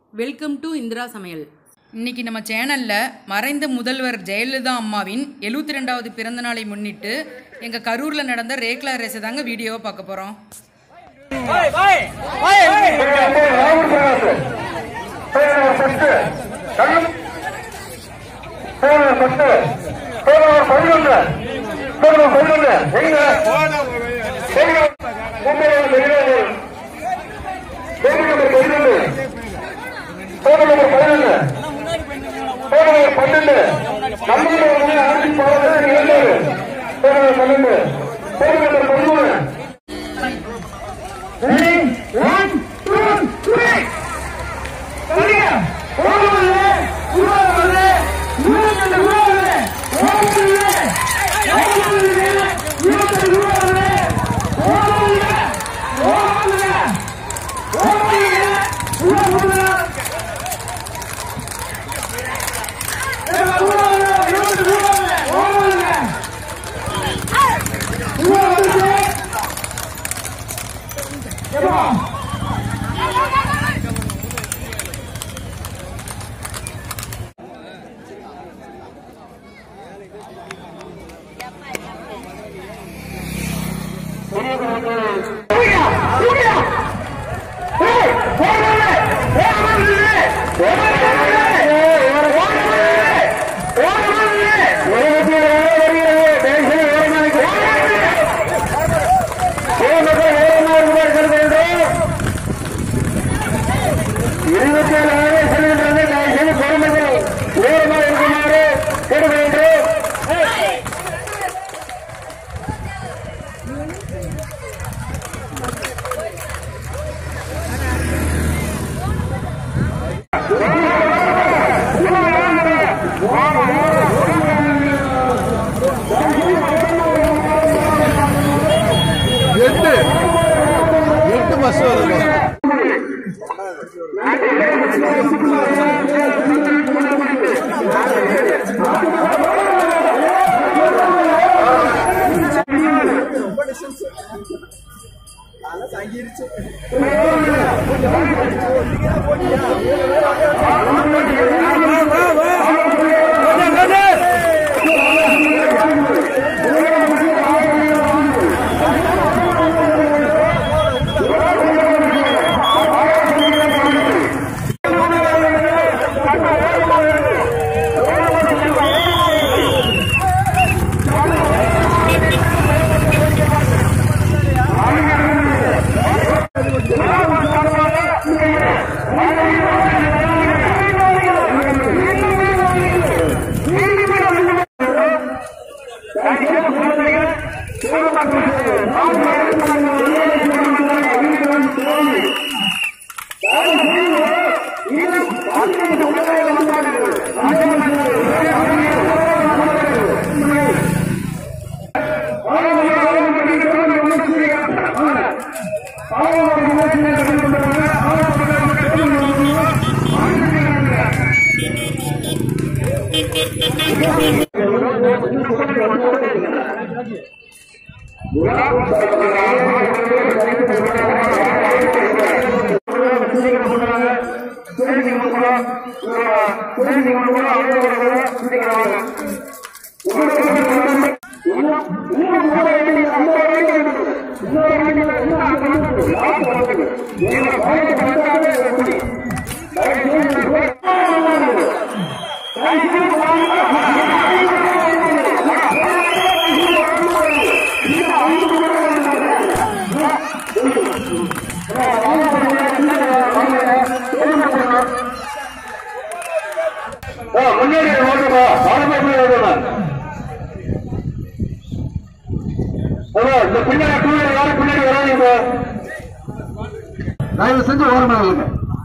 Welcome to Indira சமையல் இன்னைக்கு நம்ம சேனல்ல மறைந்த முதல்வர் ஜெயலலிதா அம்மாவின் எழுபத்தி ரெண்டாவது பிறந்த நாளை முன்னிட்டு எங்க கரூர்ல நடந்த ரேக்லா ரேஸ் தாங்க வீடியோவை பார்க்க போறோம் இருபத்தி ஏழு ஆறு செல்கின்றது தயவுசெய்து பொறுமைகள் நேரமாக இருக்குமாறு கேட்டுக்கொள்கின்றோம் எட்டு எட்டு பஸ் வருது முன்னாடி ஓட்டுமா பாலமே ஓட்டுமா இந்த பின்னாடி டூ வீலர் யாரும் பின்னாடி வராதீங்க தயவு செஞ்சு ஓரமாக இருங்க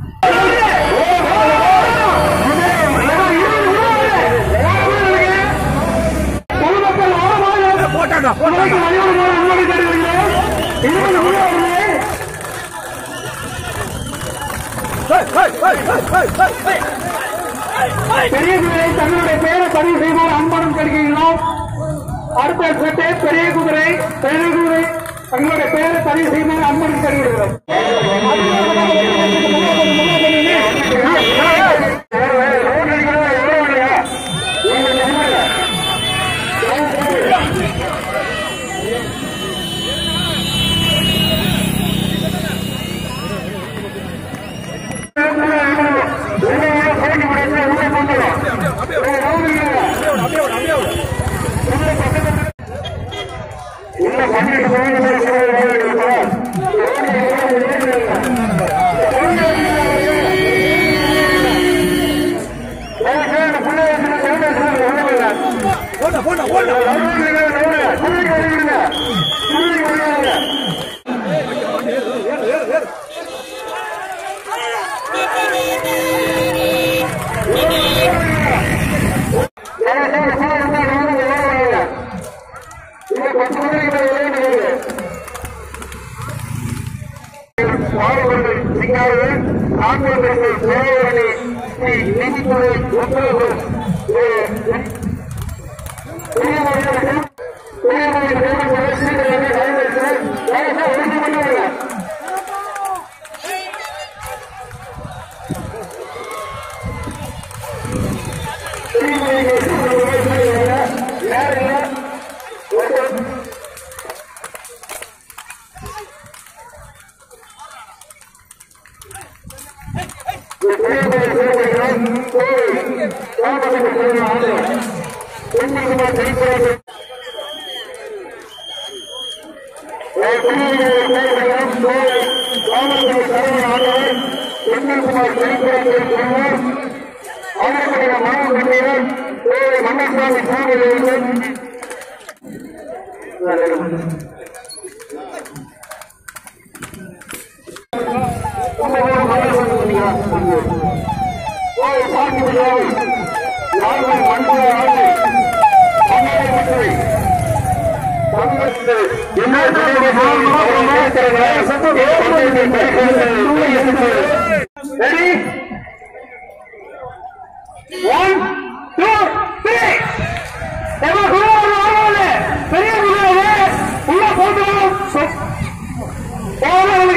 பெரிய குதிரை தங்களுடைய பெயரை பதிவு செய்வோம் அன்பனும் கிடைக்கிறோம் அடுத்த சட்டை பெரிய குதிரை பெரிய குதிரை தங்களுடைய பெயரை பதிவு செய்யுமாறு அன்பனும் தெரிவிக்கிறோம் நான்காம் பரிசு பேரணி ஸ்ரீ நீதித்துறை உத்தரவு மன்னசாமி சாமி Ready? One, two, three. எல்லாம் குருவாரு வாங்க பெரிய குருவாரு உள்ள போட்டுவோம் போங்க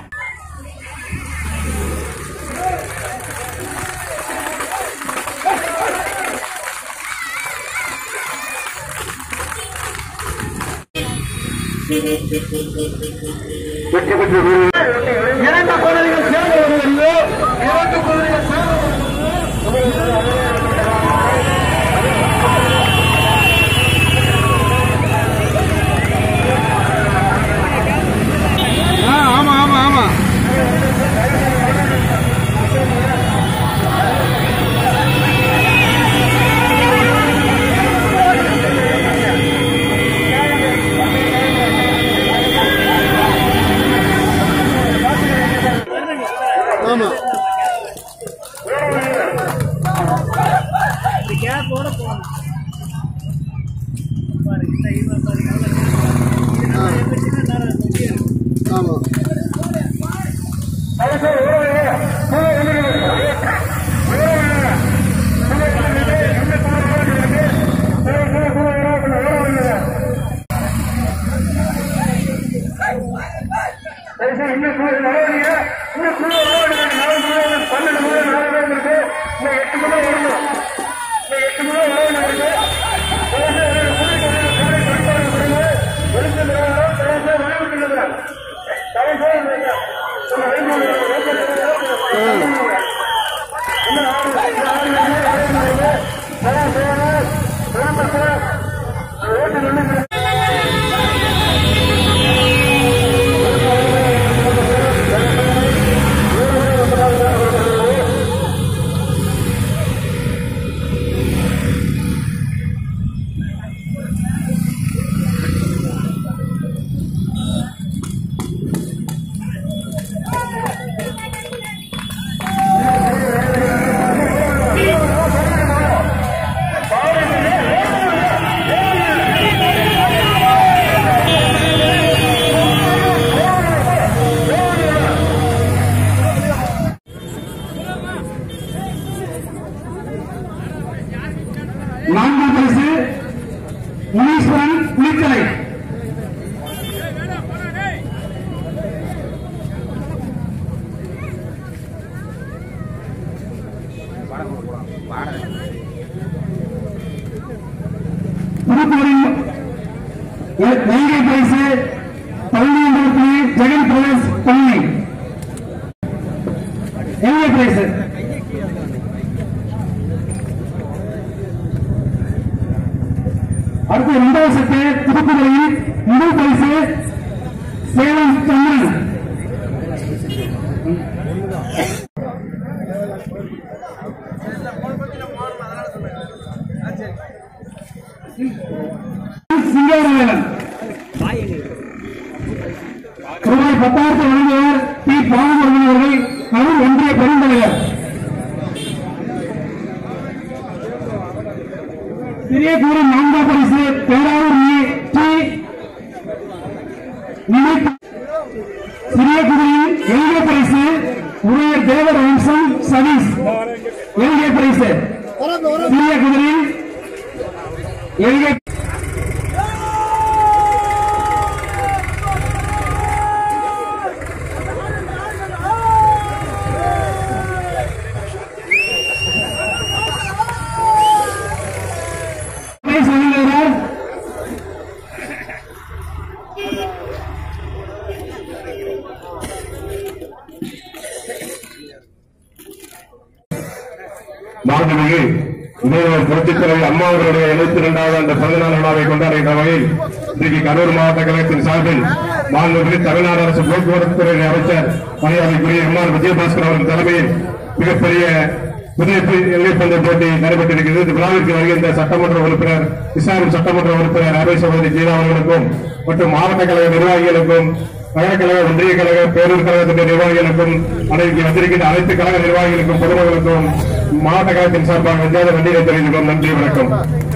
வெற்றி பெற்ற இரண்டு குதிரைகள் சேர்ந்து வருவதில்லை இரண்டு குதிரைகள் சேர்ந்து ஆ ஆமா ஆமா ஆமா ஆமா ஆமா நான்காம் பரிசு முனீஸ்வரன் புலித்தலை திருப்பூரில் நெல்லை பரிசு பள்ளியம்பலத்தில் ஜெகன் பிரதேஷ் பள்ளி நெல்லை பரிசு அடுத்து இரண்டாவது சட்டு திருப்பதியில் முதல் பரிசு சேலம் சந்திரன் சிங்காரவேலன் ரூபாய் பத்தாயிரத்தை வழங்குவார் பி பாலமுருகன் அவர்கள் அவர் ஒன்றிய பெருந்தலைவர் பெரியகூரம் நான்காம் பரிசு பேராவூர் ஏ டி நினைப்பு சிறிய குதிரையில் ஏழு பரிசு உரையர் தேவர் சதீஷ் எல்கே பிரைஸ் சிறிய குதிரையில் எல்கே பிரைஸ் வழங்குகிறார் மாண்புமிகு முதல்வர் புரட்சித் தலைவர் அம்மா அவர்களுடைய எழுபத்தி இரண்டாவது ஆண்டு பிறந்தநாள் விழாவை கொண்டாடுகின்ற வகையில் இன்றைக்கு கரூர் மாவட்ட கழகத்தின் சார்பில் மாண்புமிகு தமிழ்நாடு அரசு போக்குவரத்து துறை அமைச்சர் மரியாதைக்குரிய எம்ஆர் விஜயபாஸ்கர் அவர்கள் தலைமையில் மிகப்பெரிய புதிய எல்லைப்பந்த போட்டி நடைபெற்றிருக்கிறது இந்த விழாவிற்கு வருகின்ற சட்டமன்ற உறுப்பினர் விசாரணை சட்டமன்ற உறுப்பினர் அரை சகோதரி கீதா அவர்களுக்கும் மற்றும் மாவட்ட கழக நிர்வாகிகளுக்கும் நகர கழக ஒன்றிய கழக பேரூர் கழகத்தின் நிர்வாகிகளுக்கும் அனைத்து வந்திருக்கின்ற அனைத்து கழக நிர்வாகிகளுக்கும் பொதுமக்களுக்கும் மாவட்ட கழகத்தின் சார்பாக நெஞ்சாத நன்றியை தெரிவித்துக் கொள்கிறோம். நன்றி வணக்கம்